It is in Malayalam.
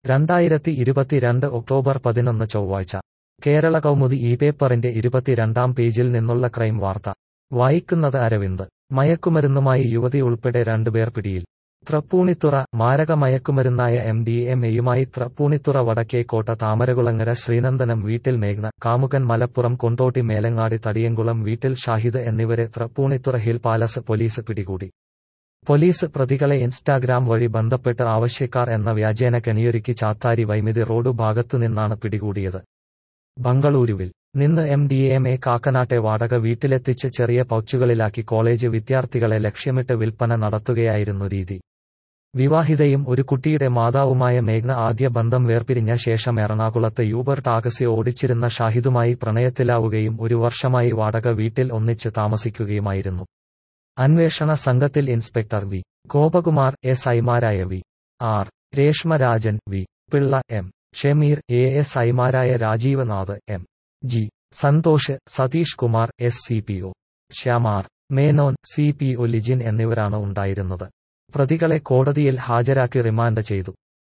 രണ്ടായിരത്തി ഇരുപത്തിരണ്ട് ഒക്ടോബർ പതിനൊന്ന് ചൊവ്വാഴ്ച കേരള കൗമുദി ഈ പേപ്പറിന്റെ ഇരുപത്തിരണ്ടാം പേജിൽ നിന്നുള്ള ക്രൈം വാർത്ത വായിക്കുന്നത് അരവിന്ദ് മയക്കുമരുന്നുമായി യുവതി ഉൾപ്പെടെ രണ്ടുപേർ പിടിയിൽ തൃപ്പൂണിത്തുറ മാരക മയക്കുമരുന്നായ എം ഡി എം എയുമായി തൃപ്പൂണിത്തുറ വടക്കേക്കോട്ട താമരകുളങ്ങര ശ്രീനന്ദനം വീട്ടിൽ മേഘ്ന കാമുകൻ മലപ്പുറം കൊണ്ടോട്ടി മേലങ്ങാടി തടിയങ്കുളം വീട്ടിൽ ഷാഹിദ് എന്നിവരെ തൃപ്പൂണിത്തുറ ഹിൽ പാലസ് പോലീസ് പിടികൂടി പോലീസ് പ്രതികളെ ഇൻസ്റ്റാഗ്രാം വഴി ബന്ധപ്പെട്ട് ആവശ്യക്കാർ എന്ന വ്യാജേന കെണിയൊരുക്കി ചാത്താരി വൈമിതി റോഡു ഭാഗത്തുനിന്നാണ് പിടികൂടിയത് ബംഗളൂരുവിൽ നിന്ന് എം ഡി എം എ കാക്കനാട്ടെ വാടക വീട്ടിലെത്തിച്ച് ചെറിയ പൗച്ചുകളിലാക്കി കോളേജ് വിദ്യാർത്ഥികളെ ലക്ഷ്യമിട്ട് വിൽപ്പന നടത്തുകയായിരുന്നു രീതി വിവാഹിതയും ഒരു കുട്ടിയുടെ മാതാവുമായ മേഘ്ന ആദ്യ ബന്ധം വേർപിരിഞ്ഞ ശേഷം എറണാകുളത്ത് യൂബർ ടാക്സി ഓടിച്ചിരുന്ന ഷാഹിദുമായി പ്രണയത്തിലാവുകയും ഒരു വർഷമായി വാടക വീട്ടിൽ ഒന്നിച്ച് താമസിക്കുകയുമായിരുന്നു അന്വേഷണ സംഘത്തിൽ ഇൻസ്പെക്ടർ വി ഗോപകുമാർ എസ് ഐമാരായ V R Reshmarajan V Pillai M Shameer A S ഐമാരായ Rajeev Nath M G Santhosh Satheesh Kumar S C P O Shyamar Menon C P O Lijin എന്നിവരാണ് ഉണ്ടായിരുന്നത് പ്രതികളെ കോടതിയിൽ ഹാജരാക്കി റിമാൻഡ് ചെയ്തു